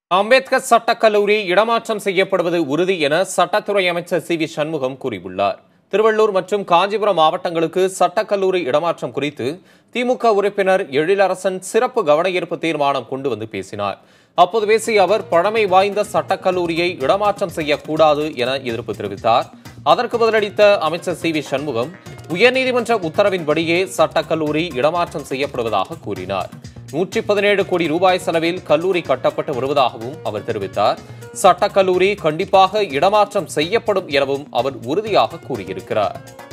அம்பேத்கர் சட்டக்கல்லூரி இடமாற்றம் செய்யப்படுவது உறுதி என சட்டத்துறை அமைச்சர் சி வி சண்முகம் கூறியுள்ளார் திருவள்ளூர் மற்றும் காஞ்சிபுரம் மாவட்டங்களுக்கு சட்டக்கல்லூரி இடமாற்றம் குறித்து திமுக உறுப்பினர் எழிலரசன் சிறப்பு கவனஈர்ப்பு தீர்மானம் கொண்டு வந்து பேசினார் அப்போது பேசிய அவர் பழமை வாய்ந்த சட்டக்கல்லூரியை இடமாற்றம் செய்யக்கூடாது என எதிர்ப்பு தெரிவித்தார் அதற்கு பதிலளித்த அமைச்சர் சி வி சண்முகம் உயர்நீதிமன்ற உத்தரவின்படியே சட்டக்கல்லூரி இடமாற்றம் செய்யப்படுவதாக கூறினார் நூற்றி பதினேழு கோடி ரூபாய் செலவில் கல்லூரி கட்டப்பட்டு வருவதாகவும் அவர் தெரிவித்தார் சட்டக்கல்லூரி கண்டிப்பாக இடமாற்றம் செய்யப்படும் எனவும் அவர் உறுதியாக கூறியிருக்கிறார்